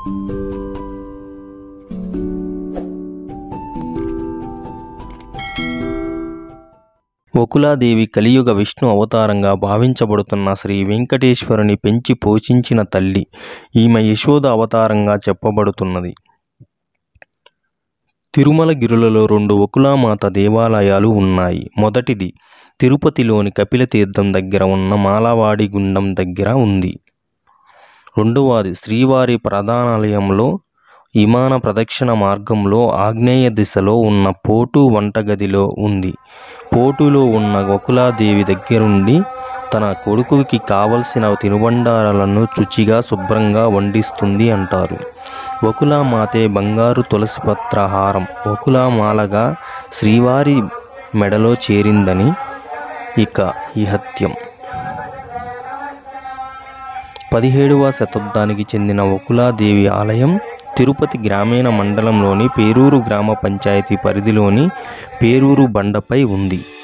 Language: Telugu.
వకులాదేవి కలియుగ విష్ణు అవతారంగా భావించబడుతున్న శ్రీ వెంకటేశ్వరుని పెంచి పోషించిన తల్లి ఈమె యశోద అవతారంగా చెప్పబడుతున్నది తిరుమల గిరులలో రెండు వకులామాత దేవాలయాలు ఉన్నాయి మొదటిది తిరుపతిలోని కపిలతీర్థం దగ్గర ఉన్న మాలవాడి గుండం దగ్గర ఉంది రెండవది శ్రీవారి ప్రధానాలయంలో విమాన ప్రదక్షిణ మార్గంలో ఆగ్నేయ దిశలో ఉన్న పోటు వంటగదిలో ఉంది పోటులో ఉన్న వకులాదేవి దగ్గరుండి తన కొడుకుకి కావలసిన తినుబండారాలను శుచిగా శుభ్రంగా వండిస్తుంది అంటారు వకులామాతే బంగారు తులసి పత్ర హారం వకులామాలగా శ్రీవారి మెడలో చేరిందని ఇక ఇహత్యం పదిహేడవ శతాబ్దానికి చెందిన వకులాదేవి ఆలయం తిరుపతి గ్రామీణ మండలంలోని పేరూరు గ్రామ పంచాయతీ పరిధిలోని పేరూరు బండపై ఉంది